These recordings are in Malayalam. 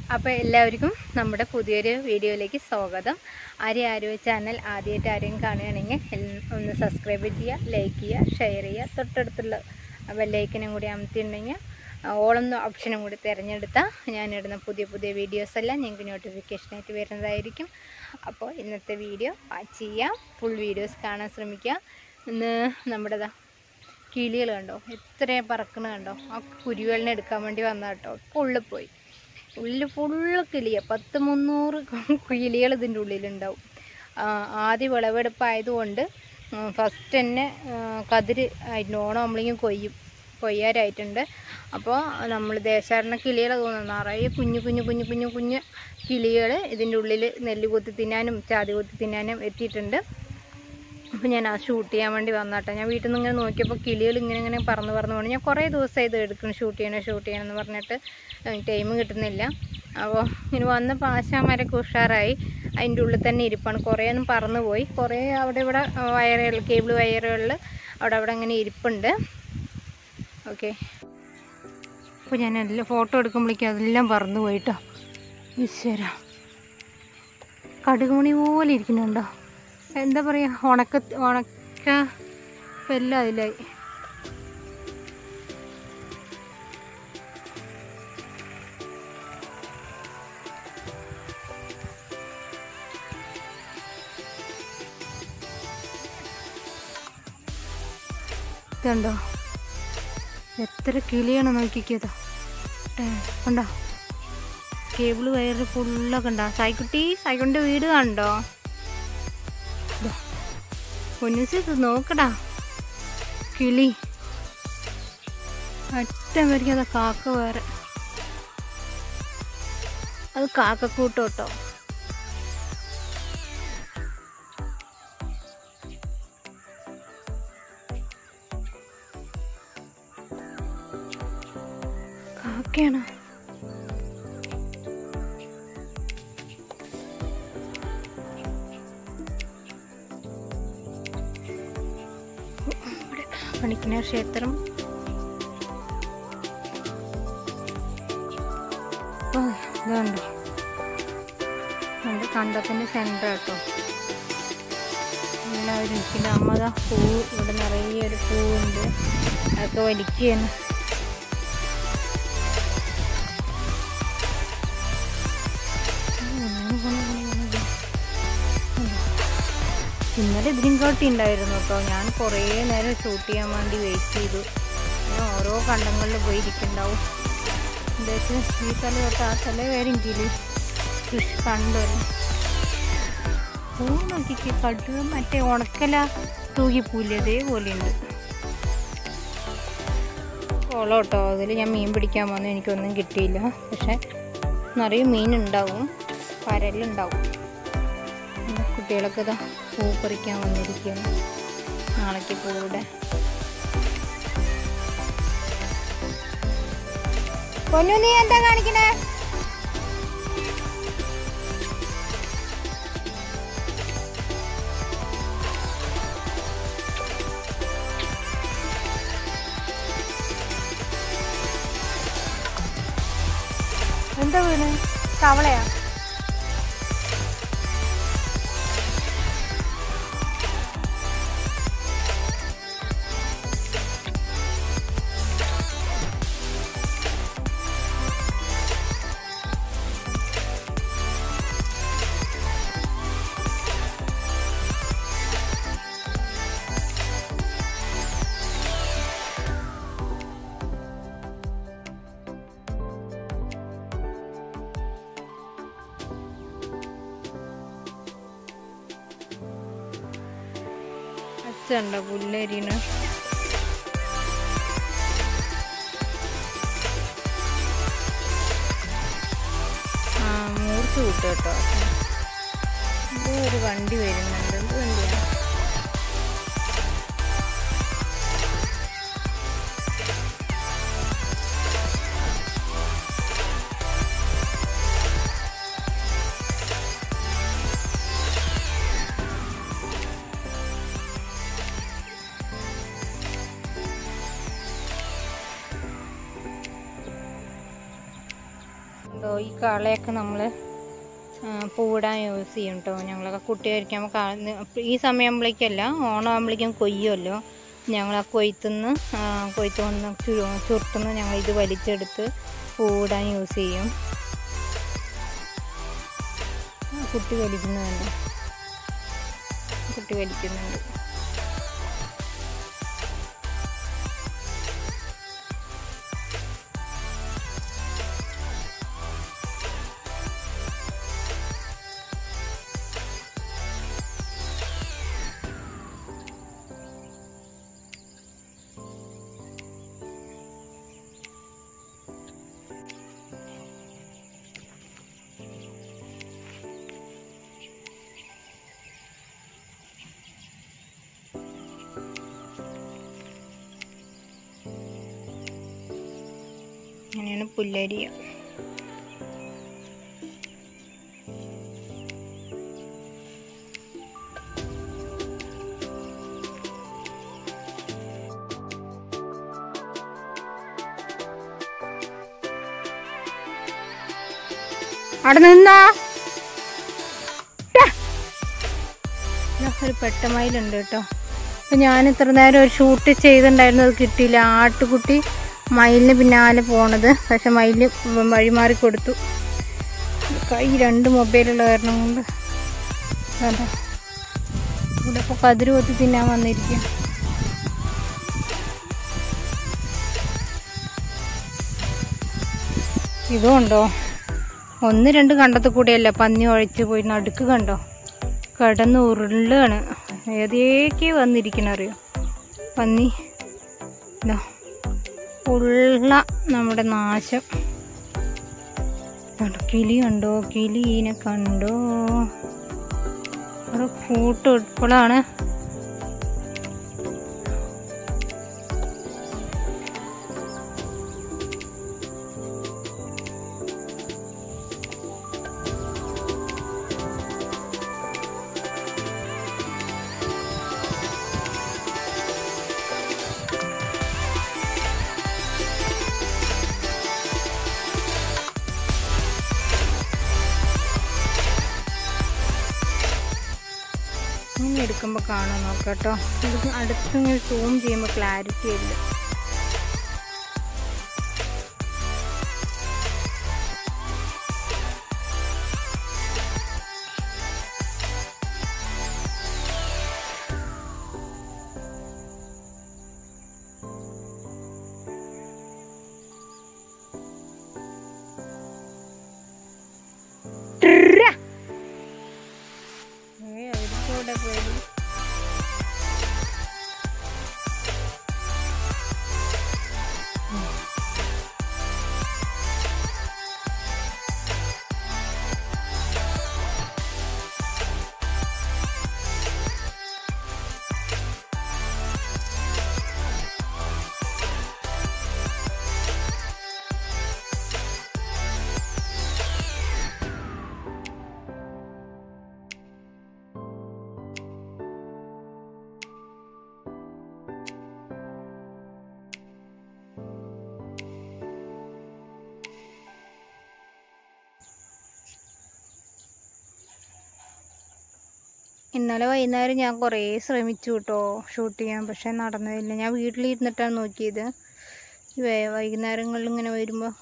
അപ്പോൾ എല്ലാവർക്കും നമ്മുടെ പുതിയൊരു വീഡിയോയിലേക്ക് സ്വാഗതം ആര്യ ആരോ ചാനൽ ആദ്യമായിട്ട് ആരെയും കാണുകയാണെങ്കിൽ എൽ- ഒന്ന് സബ്സ്ക്രൈബ് ചെയ്യുക ലൈക്ക് ചെയ്യുക ഷെയർ ചെയ്യുക തൊട്ടടുത്തുള്ള ബെല്ലൈക്കനും കൂടി അമർത്തിയിട്ടുണ്ടെങ്കിൽ ഓളെന്ന ഓപ്ഷനും കൂടി തിരഞ്ഞെടുത്താൽ ഞാനിടുന്ന പുതിയ പുതിയ വീഡിയോസ് എല്ലാം ഞങ്ങൾക്ക് നോട്ടിഫിക്കേഷനായിട്ട് വരുന്നതായിരിക്കും അപ്പോൾ ഇന്നത്തെ വീഡിയോ വാച്ച് ചെയ്യാം ഫുൾ വീഡിയോസ് കാണാൻ ശ്രമിക്കുക ഇന്ന് നമ്മുടെ ദാ കിളികൾ കണ്ടോ എത്ര പറക്കണ കണ്ടോ ആ കുരുവലിനെ എടുക്കാൻ വേണ്ടി വന്ന കേട്ടോ ഇപ്പോൾ ഉള്ളിൽ പോയി ഉള്ളിൽ ഫുള്ള് കിളിയ പത്ത് മുന്നൂറ് കിളികൾ ഇതിൻ്റെ ഉള്ളിലുണ്ടാവും ആ, ആദ്യ വിളവെടുപ്പായതുകൊണ്ട് ഫസ്റ്റ് തന്നെ ആ, കതിര് ആയിട്ട് ഓണം നമ്മളിങ്ങനെ കൊയ്യും കൊയ്യാറായിട്ടുണ്ട് അപ്പോൾ നമ്മൾ ദേശാടന കിളികളെ തോന്നുന്നു നിറയെ കുഞ്ഞു കുഞ്ഞു കുഞ്ഞു കുഞ്ഞു കുഞ്ഞു കിളികൾ ഇതിൻ്റെ ഉള്ളിൽ നെല്ല് കൊത്തി തിന്നാനും ചാതി കൊത്തി തിന്നാനും എത്തിയിട്ടുണ്ട് അപ്പോൾ ഞാൻ ആ ഷൂട്ട് ചെയ്യാൻ വേണ്ടി വന്നാട്ടെ ഞാൻ വീട്ടിൽ നിന്ന് ഇങ്ങനെ നോക്കിയപ്പോൾ കിളികൾ ഇങ്ങനെ ഇങ്ങനെ പറന്ന് പറന്ന് പോകണം ഞാൻ കുറേ ദിവസമായി ഇത് എടുക്കണം ഷൂട്ട് ചെയ്യണം ഷൂട്ട് ചെയ്യണം എന്ന് പറഞ്ഞിട്ട് ടൈം കിട്ടുന്നില്ല അപ്പോൾ ഇങ്ങനെ വന്നപ്പോൾ ആശാമാരൊക്കെ ഉഷാറായി അതിൻ്റെ ഉള്ളിൽ തന്നെ ഇരിപ്പാണ് കുറേ ഒന്നും പറന്ന് പോയി കുറേ അവിടെ ഇവിടെ വയറുകൾ കേബിൾ വയറുകളിൽ അവിടെ അവിടെ അങ്ങനെ ഇരിപ്പുണ്ട് ഓക്കെ അപ്പോൾ ഞാൻ എല്ലാം ഫോട്ടോ എടുക്കുമ്പോഴേക്കും അതെല്ലാം പറന്ന് പോയിട്ടോ ഈശ്വര കടുകുമണി പോലെ ഇരിക്കുന്നുണ്ടോ എന്താ പറയുക ഉണക്ക ഉണക്ക ഇപ്പം എല്ലാം അതിലായി ഇതുണ്ടോ എത്ര കിളിയാണ് നോക്കിക്കത് കണ്ടോ കേബിള് വയറ് ഫുള്ളൊക്കെ ഉണ്ടോ സായിക്കുട്ടി സായിക്കുട്ടിൻ്റെ വീട് കണ്ടോ പൊന്നിച്ച് ഇത് നോക്കടാ കിളി അറ്റം വരിക അതാ കാക്ക വേറെ അത് കാക്കക്കൂട്ടോ കേട്ടോ കാക്കയാണ് ഇവിടെ പണിക്കന ക്ഷേത്രം ഓ ഇതുണ്ട് നമ്മുടെ കണ്ടത്തിൻ്റെ സെൻറ്റർ കേട്ടോ എല്ലാവരും ഇരിക്കുന്ന അമ്മതാ പൂ ഇവിടെ നിറയെ ഒരു പൂവുണ്ട് അതൊക്കെ വലിക്കുകയാണ് ഇന്നലെ ഇതിനും കാട്ടി ഉണ്ടായിരുന്നു കേട്ടോ ഞാൻ കുറേ നേരം ഷൂട്ട് ചെയ്യാൻ വേണ്ടി വെയിറ്റ് ചെയ്തു പിന്നെ ഓരോ കണ്ടങ്ങളിൽ പോയി ഇരിക്കുന്നുണ്ടാവും എന്താ ഈ തല തൊട്ട് ആ തല വരെ കിളി കൃഷി കണ്ടല്ലോ പൂ നോക്കിക്ക് കടുക മറ്റേ ഉണക്കല തൂകിപ്പൂല് അതേപോലെ ഉണ്ട് കുളം കേട്ടോ അതിൽ ഞാൻ മീൻ പിടിക്കാൻ വന്നു എനിക്കൊന്നും കിട്ടിയില്ല പക്ഷെ നിറയെ മീനുണ്ടാവും പരലുണ്ടാവും പിന്നെ കുട്ടികളൊക്കെ ഇതാ പൂ പറിക്കാൻ വന്നിരിക്കുകയാണ് നാളേക്ക് പൂവിടെ പൊന്നു നീ എന്താ കാണിക്കണേ എന്താ വീണ് തവളയാ അച്ഛണ്ടോ പുല്ലരിന് ആ മൂർച്ച കിട്ടും കേട്ടോ എന്തോ ഒരു വണ്ടി വരുന്നുണ്ട് എന്ത് വണ്ടിയാണ് എന്തോ ഈ കളയൊക്കെ നമ്മൾ പൂവിടാൻ യൂസ് ചെയ്യും കേട്ടോ ഞങ്ങളൊക്കെ കുട്ടിയായിരിക്കുമ്പോൾ കാ ഈ സമയമാകുമ്പോഴേക്കല്ല ഓണമാകുമ്പോഴേക്കും കൊയ്യുമല്ലോ ഞങ്ങൾ ആ കൊയ്ത്തുനിന്ന് കൊയ്ത്ത് വന്ന് ചുരുട്ടുനിന്ന് ഞങ്ങൾ ഇത് വലിച്ചെടുത്ത് പൂവിടാൻ യൂസ് ചെയ്യും ആ, കുട്ടി വലിക്കുന്നുണ്ട് കുട്ടി വലിക്കുന്നുണ്ട് അങ്ങനെയാണ് പുല്ലരിയ അവിടെ നിന്നോ ടാ. ദാ ഒരു പെട്ടമയിലുണ്ട് കേട്ടോ അപ്പൊ ഞാൻ ഇത്ര നേരം ഒരു ഷൂട്ട് ചെയ്തിട്ടുണ്ടായിരുന്നു അത് കിട്ടിയില്ല ആട്ടുകുട്ടി മയിലിന് പിന്നാലെ പോണത് പക്ഷെ മയില് വഴിമാറി കൊടുത്തു കൈ രണ്ട് മൊബൈലുള്ള കാരണം കൊണ്ട് അതാ ഇവിടെ ഇപ്പോൾ കതിര് കൊത്തി തിന്നാൻ വന്നിരിക്കുക ഇതുണ്ടോ ഒന്ന് രണ്ട് കണ്ടത്തിൽ കൂടെയല്ല പന്നി ഒഴിച്ച് പോയി നടുക്ക് കണ്ടോ കിടന്ന് ഉരുളാണ് ഏതേക്ക് വന്നിരിക്കണറിയോ പന്നി ഇതാ ഉള്ള നമ്മുടെ നാശം കണ്ടോ, കിളി കണ്ടോ കിളീനെ കണ്ടോ ഒരു കൂട്ട് ഇപ്പോഴാണ് ഇങ്ങനെ എടുക്കുമ്പോൾ കാണാൻ നോക്കാട്ടോ ഇത് അടുത്തിങ്ങനെ സൂം ചെയ്യുമ്പോൾ ക്ലാരിറ്റി ഇല്ല ട്രാ. ഏയ് അവർക്കൂടെ പേടി ഇന്നലെ വൈകുന്നേരം ഞാൻ കുറേ ശ്രമിച്ചു കേട്ടോ ഷൂട്ട് ചെയ്യാൻ പക്ഷെ നടന്നതില്ല ഞാൻ വീട്ടിലിരുന്നിട്ടാണ് നോക്കിയത് ഈ വൈ- വൈകുന്നേരങ്ങളിൽ ഇങ്ങനെ വരുമ്പോൾ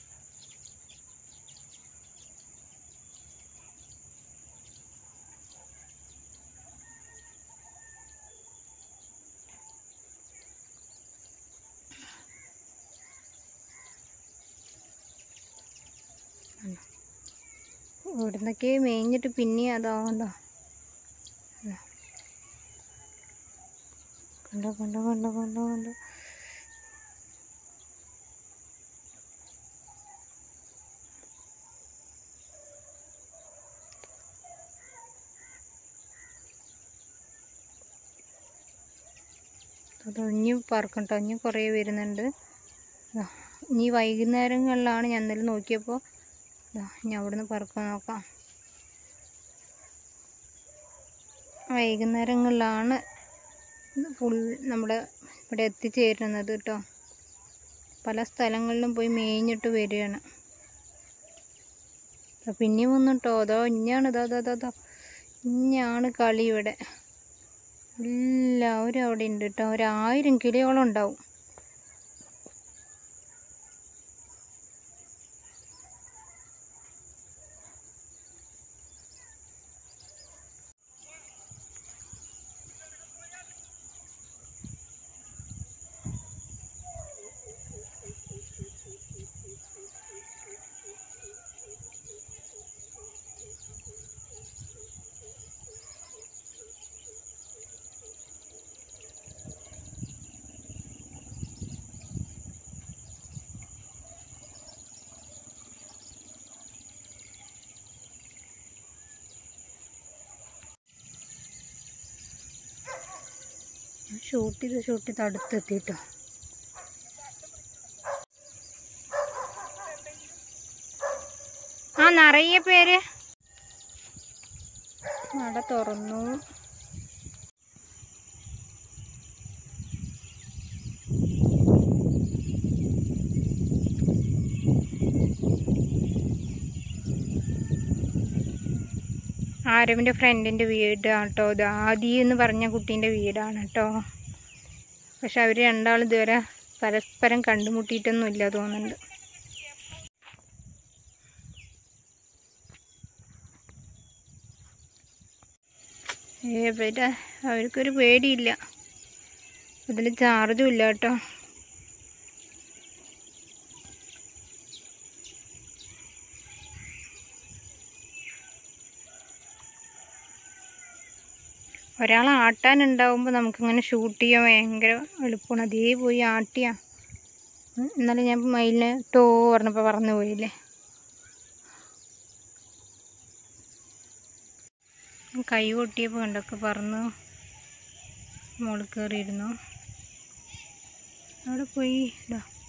ഇവിടുന്നൊക്കെ മേഞ്ഞിട്ട് പിന്നെയും അതാവണ്ടോ കണ്ടോ കണ്ടോ കണ്ടോ കണ്ടോ കണ്ടോ അത് ഇനി പറക്കട്ടോ ഇനി കുറേ വരുന്നുണ്ട് ദാ, ഇനി വൈകുന്നേരങ്ങളിലാണ് ഞാൻ ഇന്നലെ നോക്കിയപ്പോൾ ദാ, ഇനി അവിടുന്ന് പറക്കാൻ നോക്കാം വൈകുന്നേരങ്ങളിലാണ് ഫുൾ നമ്മുടെ ഇവിടെ എത്തിച്ചേരുന്നത് കേട്ടോ പല സ്ഥലങ്ങളിലും പോയി മേഞ്ഞിട്ട് വരികയാണ് ദാ പിന്നെയും വന്നിട്ടോ അതോ ഇഞ്ഞാണ് ഇതാ ഇതാ ഇതാ, ഇതാ ഇഞ്ഞാണ് കളി ഇവിടെ എല്ലാവരും അവിടെ ഉണ്ട് കേട്ടോ ഒരായിരം കിളിയോളം ഉണ്ടാവും ഷൂട്ട് ചെയ്ത് ഷൂട്ട് ചെയ്ത് അടുത്തെത്തിട്ടോ ആ നിറയെ പേര് നട തുറന്നു ആരവിൻ്റെ ഫ്രണ്ടിൻ്റെ വീടാണ് കേട്ടോ ഇത് ആദി എന്ന് പറഞ്ഞ കുട്ടീൻ്റെ വീടാണ് കേട്ടോ പക്ഷെ അവർ രണ്ടാളും ഇതുവരെ പരസ്പരം കണ്ടുമുട്ടിയിട്ടൊന്നും ഇല്ല തോന്നുന്നുണ്ട് എവിടെ അവർക്കൊരു പേടിയില്ല ഇതിൽ ചാർജും ഇല്ല കേട്ടോ ഒരാൾ ആട്ടാനുണ്ടാവുമ്പോൾ നമുക്കിങ്ങനെ ഷൂട്ട് ചെയ്യാൻ ഭയങ്കര എളുപ്പമാണ് അതേ പോയി ആട്ടിയാ ഉം, ഇന്നലെ ഞാൻ മയിലിനെ ടോ പറഞ്ഞപ്പോൾ പറന്നു പോയില്ലേ കൈ കൊട്ടിയപ്പോൾ കണ്ടൊക്കെ പറന്നു മുകളിൽ കയറിയിരുന്നു അവിടെ പോയി ഇതാ